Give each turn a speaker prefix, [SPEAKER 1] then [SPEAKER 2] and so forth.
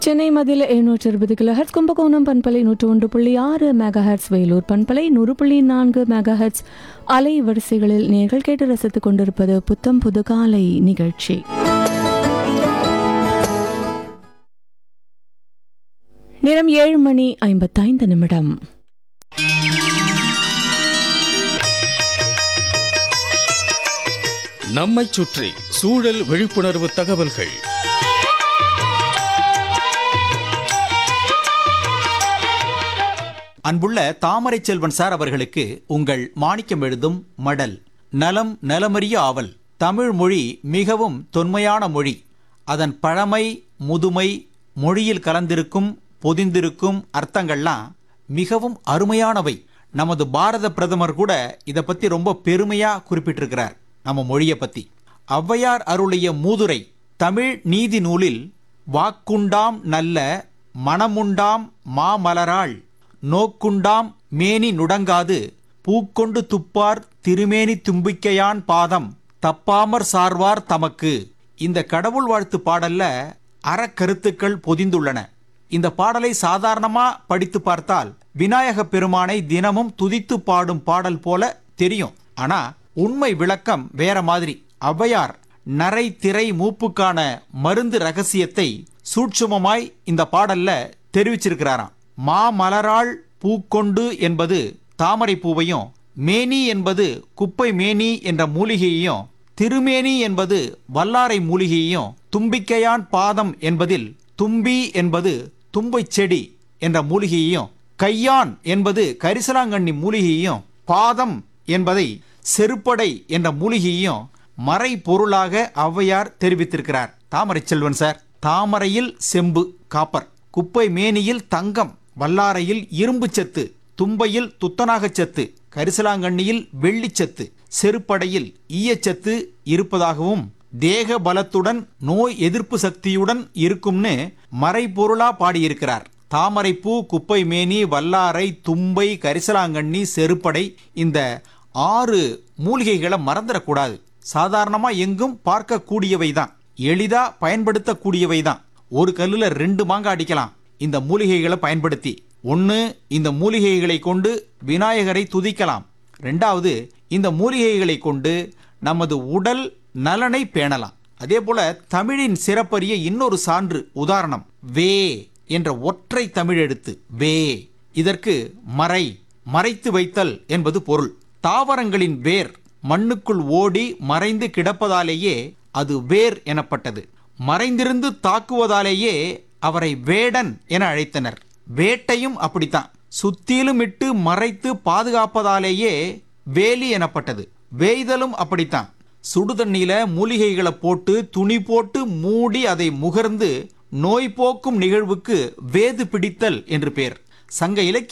[SPEAKER 1] சென்னை மதில் எழுநூற்று இருபது கிலோ ஹெர்ட்ஸ் கும்பகோணம் பண்பலை நூற்று ஒன்று புள்ளி ஆறு மெகா ஹெர்ட்ஸ் வேலூர் பண்பலை நூறு புள்ளி நான்கு மெகா ஹெர்ட்ஸ் அலை வரிசைகளில் நீங்கள் கேட்டு ரசித்துக் கொண்டிருப்பது புத்தம் புது காலை நிகழ்ச்சி நேரம் ஏழு மணி ஐம்பத்தைந்து நிமிடம்
[SPEAKER 2] நம்மைச் சுற்றி சூழல் விழிப்புணர்வு தகவல்கள்
[SPEAKER 3] அன்புள்ள தாமரை செல்வன் சார் அவர்களுக்கு உங்கள் மாணிக்கம் எழுதும் மடல் நலம் நலமறிய ஆவல் தமிழ் மொழி மிகவும் தொன்மையான மொழி அதன் பழமை முதுமை மொழியில் கலந்திருக்கும் பொதிந்திருக்கும் அர்த்தங்கள்லாம் மிகவும் அருமையானவை நமது பாரத பிரதமர் கூட இதை பத்தி ரொம்ப பெருமையா குறிப்பிட்டிருக்கிறார் நம்ம மொழியை பத்தி ஔவையார் அருளிய மூதுரை தமிழ் நீதி நூலில் வாக்குண்டாம் நல்ல மனமுண்டாம் மாமலராள் நோக்குண்டாம் மேனி நுடங்காது பூக்கொண்டு துப்பார் திருமேனி தும்பிக்கையான் பாதம் தப்பாமற் சார்வார் தமக்கு இந்த கடவுள் வாழ்த்து பாடல்ல அறக்கருத்துக்கள் பொதிந்துள்ளன இந்த பாடலை சாதாரணமா படித்து பார்த்தால் விநாயக பெருமானை தினமும் துதித்து பாடும் பாடல் போல தெரியும் ஆனா உண்மை விளக்கம் வேற மாதிரி ஔவையார் நரை திரை மூப்புக்கான மருந்து ரகசியத்தை சூட்சுமமாய் இந்த பாடல்ல தெரிவிச்சிருக்கிறாராம் மாமலராள் பூக்கொண்டு என்பது தாமரை பூவையும் மேனி என்பது குப்பை மேனி என்ற மூலிகையையும் திருமேனி என்பது வல்லாரை மூலிகையையும் தும்பிக்கையான் பாதம் என்பதில் தும்பி என்பது தும்பைச் செடி என்ற மூலிகையையும் கையான் என்பது கரிசலாங்கண்ணி மூலிகையையும் பாதம் என்பதை செருப்படை என்ற மூலிகையையும் மறை பொருளாக ஔவையார் தெரிவித்திருக்கிறார் தாமரை செல்வன் சார் தாமரையில் செம்பு காப்பர் குப்பை மேனியில் தங்கம் வல்லாரையில் இரும்பு சத்து தும்பையில் துத்தநாகச் சத்து கரிசலாங்கண்ணியில் வெள்ளிச்சத்து செருப்படையில் ஈயச்சத்து இருப்பதாகவும் தேக பலத்துடன் நோய் எதிர்ப்பு சக்தியுடன் இருக்கும்னு மறைபொருளா பாடியிருக்கிறார் தாமரைப்பூ குப்பை மேனி வல்லாரை தும்பை கரிசலாங்கண்ணி செருப்படை இந்த ஆறு மூலிகைகளை மறந்துடக்கூடாது சாதாரணமா எங்கும் பார்க்கக்கூடியவை தான் எளிதா பயன்படுத்தக்கூடியவை தான் ஒரு கல்லுல ரெண்டு மாங்காய் அடிக்கலாம் இந்த மூலிகைகளை பயன்படுத்தி ஒன்று இந்த மூலிகைகளை கொண்டு விநாயகரை துதிக்கலாம் ரெண்டாவது இந்த மூலிகைகளை கொண்டு நமது உடல் நலனை பேணலாம் அதே போல தமிழின் சிறப்பறிய இன்னொரு சான்று உதாரணம் வே என்ற ஒற்றை தமிழ் எழுத்து வே இதற்கு மறை மறைத்து வைத்தல் என்பது பொருள் தாவரங்களின் வேர் மண்ணுக்குள் ஓடி மறைந்து கிடப்பதாலேயே அது வேர் எனப்பட்டது மறைந்திருந்து தாக்குவதாலேயே அவரை வேடன் என அழைத்தனர் வேட்டையும் அப்படித்தான் சுத்திலும் இட்டு மறைத்து பாதுகாப்பதாலேயே வேலி எனப்பட்டது வேய்தலும் அப்படித்தான் சுடுதண்ணியில மூலிகைகளை போட்டு துணி போட்டு மூடி அதை முகர்ந்து நோய் போக்கும் நிகழ்வுக்கு வேது பிடித்தல் என்று பேர் சங்க இலக்கிய